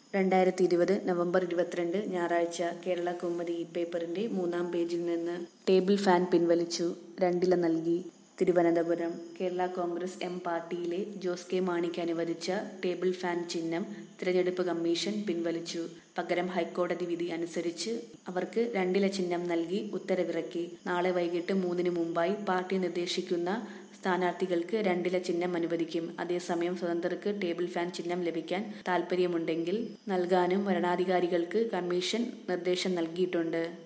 രണ്ടായിരത്തി ഇരുപത് നവംബർ ഇരുപത്തിരണ്ട് ഞായറാഴ്ച കേരള കൗമുദി ഇ പേപ്പറിന്റെ മൂന്നാം പേജിൽ നിന്ന് ടേബിൾ ഫാൻ പിൻവലിച്ചു രണ്ടില നൽകി തിരുവനന്തപുരം കേരള കോൺഗ്രസ് എം പാർട്ടിയിലെ ജോസ് കെ മാണിക്ക് അനുവദിച്ച ടേബിൾ ഫാൻ ചിഹ്നം തിരഞ്ഞെടുപ്പ് കമ്മീഷൻ പിൻവലിച്ചു പകരം ഹൈക്കോടതി വിധി അനുസരിച്ച് അവർക്ക് രണ്ടില ചിഹ്നം നൽകി ഉത്തരവിറക്കി നാളെ വൈകിട്ട് മൂന്നിന് മുമ്പായി പാർട്ടി നിർദ്ദേശിക്കുന്ന സ്ഥാനാർത്ഥികൾക്ക് രണ്ടില ചിഹ്നം അനുവദിക്കും അതേസമയം സ്വതന്ത്രർക്ക് ടേബിൾ ഫാൻ ചിഹ്നം ലഭിക്കാൻ താൽപ്പര്യമുണ്ടെങ്കിൽ നൽകാനും വരണാധികാരികൾക്ക് കമ്മീഷൻ നിർദ്ദേശം നൽകിയിട്ടുണ്ട്